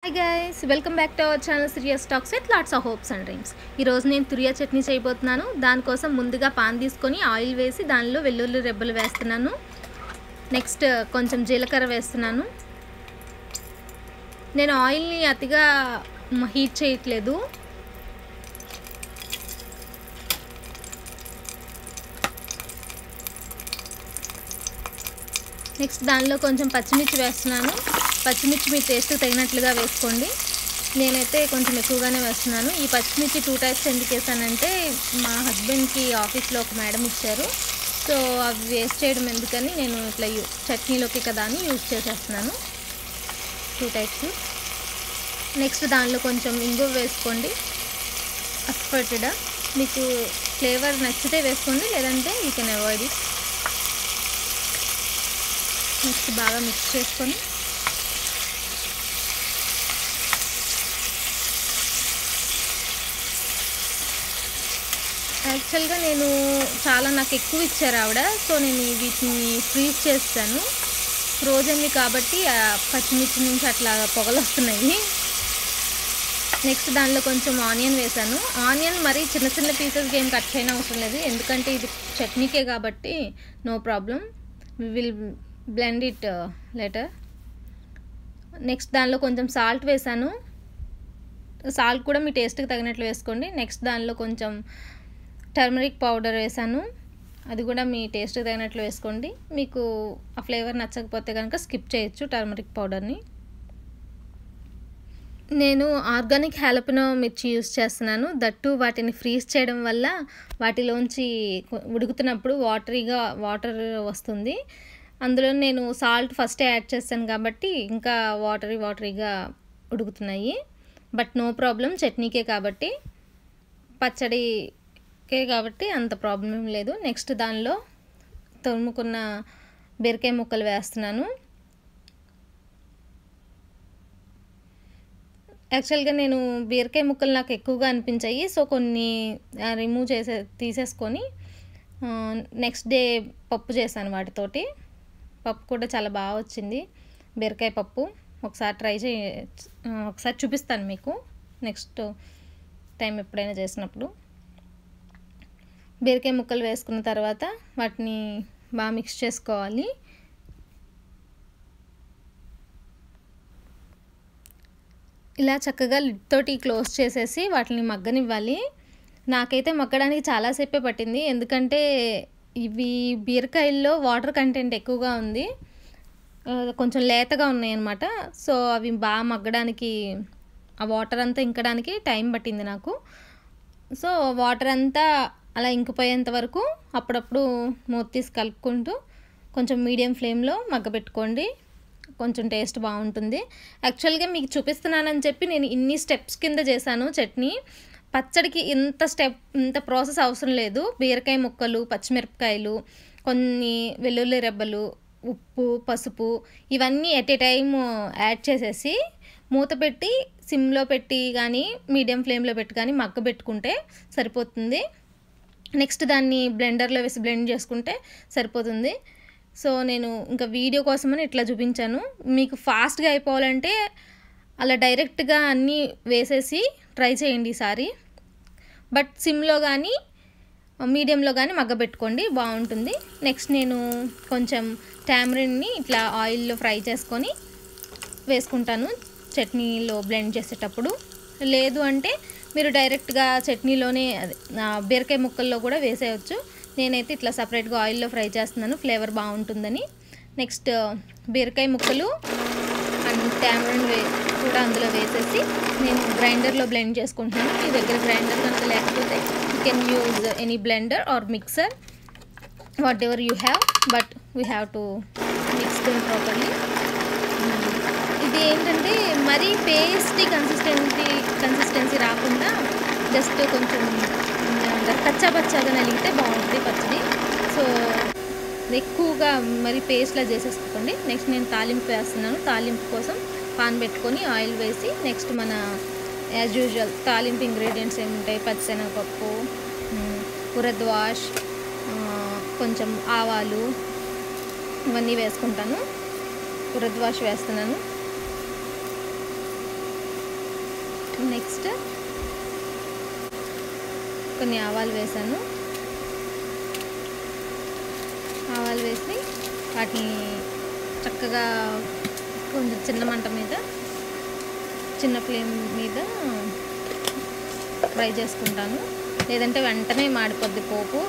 hi guys welcome back to our channel serious talks with lots of hopes and dreams ఈరోజు నేను తురియా చట్నీ చేయబోతున్నాను దానికోసం ముందుగా పాన్ తీసుకొని ఆయిల్ వేసి దానిలో వెల్లుల్లి రెబ్బలు వేస్తున్నాను నెక్స్ట్ కొంచెం జీలకర్ర వేస్తున్నాను నేను ఆయిల్ని అతిగా హీట్ చేయట్లేదు నెక్స్ట్ దానిలో కొంచెం పచ్చిమిర్చి వేస్తున్నాను పచ్చిమిర్చి మీ టేస్ట్ తగినట్లుగా వేసుకోండి నేనైతే కొంచెం ఎక్కువగానే వేస్తున్నాను ఈ పచ్చిమిర్చి టూ టైప్స్ ఎందుకు వేసానంటే మా హస్బెండ్కి ఆఫీస్లో ఒక మేడం ఇచ్చారు సో అవి వేస్ట్ చేయడం ఎందుకని నేను ఇట్లా యూ చట్నీలోకి కదా అని యూజ్ చేసేస్తున్నాను టూ టైప్స్ నెక్స్ట్ దానిలో కొంచెం ఇంగువ వేసుకోండి అస్పర్టెడ్ మీకు ఫ్లేవర్ నచ్చితే వేసుకోండి లేదంటే you can avoid it next బాగా మిక్స్ చేసుకొని యాక్చువల్గా నేను చాలా నాకు ఎక్కువ ఇచ్చారు ఆవిడ సో నేను వీటిని ఫ్రీజ్ చేస్తాను ఫ్రోజన్వి కాబట్టి ఆ పచ్చిమిర్చి నుంచి అట్లా పొగలు వస్తున్నాయి నెక్స్ట్ దానిలో కొంచెం ఆనియన్ వేసాను ఆనియన్ మరి చిన్న చిన్న పీసెస్కి ఏం కట్ చేయని అవసరం లేదు ఎందుకంటే ఇది చట్నీకే కాబట్టి no problem we will blend it later next దానిలో కొంచెం సాల్ట్ వేసాను సాల్ట్ కూడా మీ టేస్ట్కి తగినట్లు వేసుకోండి నెక్స్ట్ దానిలో కొంచెం టర్మరిక్ పౌడర్ వేసాను అది కూడా మీ టేస్ట్కి తగినట్లు వేసుకోండి మీకు ఆ ఫ్లేవర్ నచ్చకపోతే కనుక స్కిప్ చేయొచ్చు టర్మరిక్ పౌడర్ని నేను ఆర్గానిక్ హ్యాలపినో మిర్చి యూస్ చేస్తున్నాను దట్టు వాటిని ఫ్రీజ్ చేయడం వల్ల వాటిలోంచి ఉడుకుతున్నప్పుడు వాటరీగా వాటర్ వస్తుంది అందులో నేను సాల్ట్ ఫస్టే యాడ్ చేస్తాను కాబట్టి ఇంకా వాటరీ వాటరీగా ఉడుకుతున్నాయి బట్ నో ప్రాబ్లం చట్నీకే కాబట్టి పచ్చడికే కాబట్టి అంత ప్రాబ్లం ఏం లేదు నెక్స్ట్ దానిలో తురుముకున్న బీరకాయ ముక్కలు వేస్తున్నాను యాక్చువల్గా నేను బీరకాయ ముక్కలు నాకు ఎక్కువగా అనిపించాయి సో కొన్ని రిమూవ్ చేసే తీసేసుకొని నెక్స్ట్ డే పప్పు చేశాను వాటితోటి పప్పు కూడా చాలా బాగా వచ్చింది బీరకాయ పప్పు ఒకసారి ట్రై చే ఒకసారి చూపిస్తాను మీకు నెక్స్ట్ టైం ఎప్పుడైనా చేసినప్పుడు బీరకాయ ముక్కలు వేసుకున్న తర్వాత వాటిని బాగా మిక్స్ చేసుకోవాలి ఇలా చక్కగా లిడ్ తోటి క్లోజ్ చేసేసి వాటిని మగ్గనివ్వాలి నాకైతే మగ్గడానికి చాలాసేపే పట్టింది ఎందుకంటే ఇవి బీరకాయల్లో వాటర్ కంటెంట్ ఎక్కువగా ఉంది కొంచెం లేతగా ఉన్నాయి అన్నమాట సో అవి బాగా మగ్గడానికి ఆ వాటర్ అంతా ఇంకడానికి టైం పట్టింది నాకు సో వాటర్ అంతా అలా ఇంకిపోయేంత వరకు అప్పుడప్పుడు మూత తీసి కలుపుకుంటూ కొంచెం మీడియం ఫ్లేమ్లో మగ్గబెట్టుకోండి కొంచెం టేస్ట్ బాగుంటుంది యాక్చువల్గా మీకు చూపిస్తున్నానని చెప్పి నేను ఇన్ని స్టెప్స్ కింద చేశాను చట్నీ పచ్చడికి ఇంత స్టెప్ ఇంత ప్రాసెస్ అవసరం లేదు బీరకాయ ముక్కలు పచ్చిమిరపకాయలు కొన్ని వెల్లుల్లి రెబ్బలు ఉప్పు పసుపు ఇవన్నీ ఎట్ ఏ టైం యాడ్ చేసేసి మూత పెట్టి సిమ్లో పెట్టి కానీ మీడియం ఫ్లేమ్లో పెట్టి కానీ మగ్గ పెట్టుకుంటే సరిపోతుంది నెక్స్ట్ దాన్ని బ్లెండర్లో వేసి బ్లెండ్ చేసుకుంటే సరిపోతుంది సో నేను ఇంకా వీడియో కోసమని ఇట్లా చూపించాను మీకు ఫాస్ట్గా అయిపోవాలంటే అలా డైరెక్ట్గా అన్నీ వేసేసి ట్రై చేయండి ఈసారి బట్ సిమ్లో కానీ మీడియంలో కానీ మగ్గబెట్టుకోండి బాగుంటుంది నెక్స్ట్ నేను కొంచెం టామరిన్ని ఇట్లా ఆయిల్లో ఫ్రై చేసుకొని వేసుకుంటాను చట్నీలో బ్లెండ్ చేసేటప్పుడు లేదు అంటే మీరు డైరెక్ట్గా చట్నీలోనే బీరకాయ ముక్కల్లో కూడా వేసేయచ్చు నేనైతే ఇట్లా సపరేట్గా ఆయిల్లో ఫ్రై చేస్తున్నాను ఫ్లేవర్ బాగుంటుందని నెక్స్ట్ బీరకాయ ముక్కలు అండ్ టామరిన్ వే కూడా అందులో వేసేసి నేను గ్రైండర్లో బ్లెండ్ చేసుకుంటున్నాను మీ దగ్గర గ్రైండర్ కనుక లేకపోతే you can use any blender or mixer whatever you have but we have to mix them properly ఇది ఏంటంటే మరీ పేస్టీ కన్సిస్టెన్సీ కన్సిస్టెన్సీ రాకుండా జస్ట్ కొంచెం కచ్చా పచ్చాగా నలిగితే బాగుంటుంది పచ్చడి సో ఎక్కువగా మరి పేస్ట్లా చేసేసుకోండి నెక్స్ట్ నేను తాలింపు వేస్తున్నాను తాలింపు కోసం పాన్ పెట్టుకొని ఆయిల్ వేసి నెక్స్ట్ మన యాజ్ యూజువల్ తాలింపు ఇంగ్రీడియంట్స్ ఏముంటాయి పచ్చిశనగపప్పు ఉరద్వాష్ కొంచెం ఆవాలు ఇవన్నీ వేసుకుంటాను ఉరద్వాష్ వేస్తున్నాను నెక్స్ట్ కొన్ని ఆవాలు వేసాను ఆవాలు వేసి వాటిని చక్కగా కొంచెం చిన్న మంట మీద చిన్న ఫ్లేమ్ మీద ఫ్రై చేసుకుంటాను లేదంటే వెంటనే మాడిపోద్ది పోపు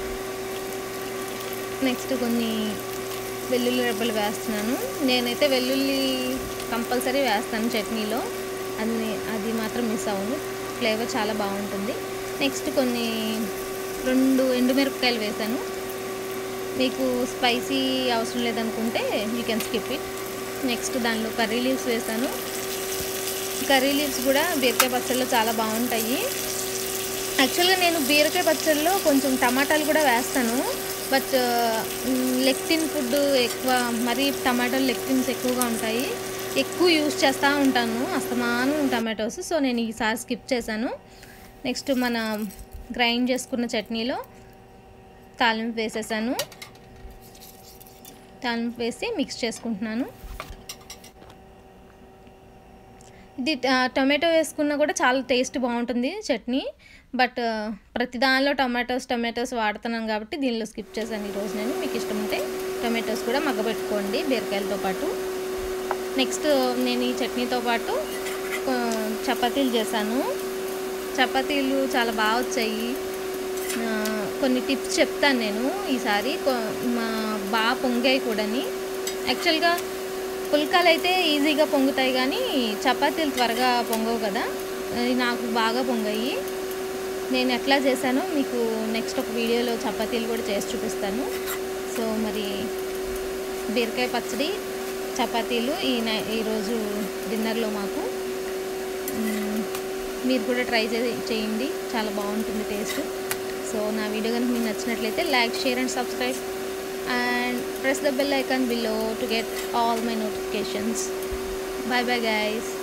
నెక్స్ట్ కొన్ని వెల్లుల్లి రెబ్బలు వేస్తున్నాను నేనైతే వెల్లుల్లి కంపల్సరీ వేస్తాను చట్నీలో అది అది మాత్రం మిస్ అవ్వను ఫ్లేవర్ చాలా బాగుంటుంది నెక్స్ట్ కొన్ని రెండు ఎండుమిరపకాయలు వేసాను మీకు స్పైసీ అవసరం లేదనుకుంటే you can skip it next దానిలో కర్రీ లీవ్స్ వేసాను కర్రీ లీవ్స్ కూడా బీరకాయ పచ్చడిలో చాలా బాగుంటాయి యాక్చువల్గా నేను బీరకాయ పచ్చడిలో కొంచెం టమాటాలు కూడా వేస్తాను బట్ లెక్టిన్ ఫుడ్ ఎక్కువ మరీ టమాటాలు లెక్టిన్స్ ఎక్కువగా ఉంటాయి ఎక్కువ యూస్ చేస్తూ ఉంటాను అస్తమానం టమాటోస్ సో నేను ఈసారి స్కిప్ చేశాను నెక్స్ట్ మన గ్రైండ్ చేసుకున్న చట్నీలో తాలింపు వేసేసాను తాలింపు వేసి మిక్స్ చేసుకుంటున్నాను ఇది టొమాటో వేసుకున్నా కూడా చాలా టేస్ట్ బాగుంటుంది చట్నీ బట్ ప్రతి దానిలో టొమాటోస్ టొమాటోస్ వాడుతున్నాను కాబట్టి దీనిలో స్కిప్ చేశాను ఈరోజు నేను మీకు ఇష్టం ఉంటే టొమాటోస్ కూడా మగ్గబెట్టుకోండి బీరకాయలతో పాటు నెక్స్ట్ నేను ఈ చట్నీతో పాటు చపాతీలు చేశాను చపాతీలు చాలా బాగా వచ్చాయి కొన్ని టిప్స్ చెప్తాను నేను ఈసారి మా బాగా పొంగాయి కూడాని యాక్చువల్గా పుల్కాలు అయితే ఈజీగా పొంగుతాయి కానీ చపాతీలు త్వరగా పొంగవు కదా నాకు బాగా పొంగాయి నేను ఎట్లా చేశానో మీకు నెక్స్ట్ ఒక వీడియోలో చపాతీలు కూడా చేసి చూపిస్తాను సో మరి బీరకాయ పచ్చడి చపాతీలు ఈ ఈరోజు డిన్నర్లో మాకు మీరు కూడా ట్రై చేయండి చాలా బాగుంటుంది టేస్ట్ సో నా వీడియో కనుక మీకు నచ్చినట్లయితే like share and subscribe and press the bell icon below to get all my notifications bye bye guys